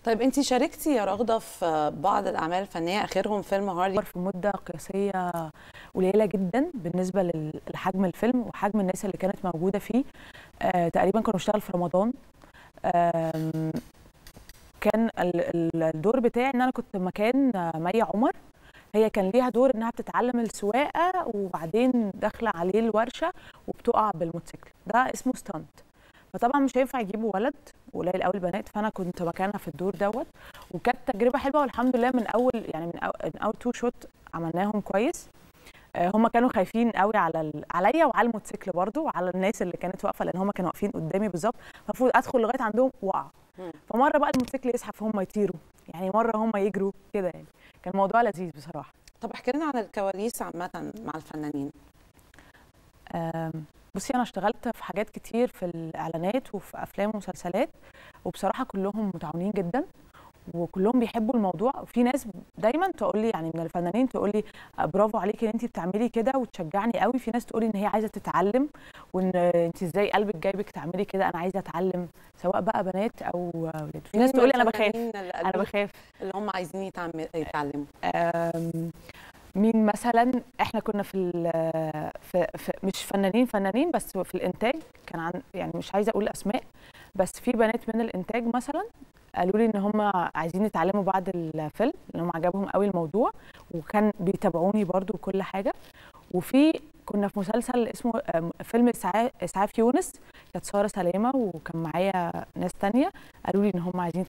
طيب انت شاركتي يا رغده في بعض الاعمال الفنيه اخرهم فيلم هارلي في مده قياسيه قليله جدا بالنسبه لحجم الفيلم وحجم الناس اللي كانت موجوده فيه آه تقريبا كنا بنشتغل في رمضان آه كان الدور بتاعي ان انا كنت مكان مي عمر هي كان ليها دور انها بتتعلم السواقه وبعدين داخله عليه الورشه وبتقع بالموتوسيكل ده اسمه ستانت فطبعا مش هينفع يجيبوا ولد قليل قوي البنات فانا كنت مكانها في الدور دوت وكانت تجربه حلوه والحمد لله من اول يعني من اول, من أول تو شوت عملناهم كويس هم كانوا خايفين قوي على عليا وعلى الموتوسيكل برضو وعلى الناس اللي كانت واقفه لان هم كانوا واقفين قدامي بالظبط فالمفروض ادخل لغايه عندهم واقع فمره بقى الموتوسيكل يزحف فهم يطيروا يعني مره هم يجروا كده يعني كان الموضوع لذيذ بصراحه طب احكي لنا عن الكواليس عامه مع الفنانين بصي انا اشتغلت في حاجات كتير في الاعلانات وفي افلام ومسلسلات وبصراحه كلهم متعاونين جدا وكلهم بيحبوا الموضوع وفي ناس دايما تقول لي يعني من الفنانين تقول لي برافو عليكي ان انت بتعملي كده وتشجعني قوي في ناس تقول لي ان هي عايزه تتعلم وان انت ازاي قلبك جايبك تعملي كده انا عايزه اتعلم سواء بقى بنات او ولاد في ناس تقول لي انا بخاف انا بخاف اللي هم عايزين يتعلموا مين مثلا احنا كنا في, في, في مش فنانين فنانين بس في الانتاج كان عن يعني مش عايزه اقول اسماء بس في بنات من الانتاج مثلا قالوا لي ان هم عايزين يتعلموا بعد الفيلم لان هم عجبهم قوي الموضوع وكان بيتابعوني برضو وكل حاجه وفي كنا في مسلسل اسمه فيلم اسعاف يونس كانت ساره سلامه وكان معايا ناس تانية قالوا لي ان هم عايزين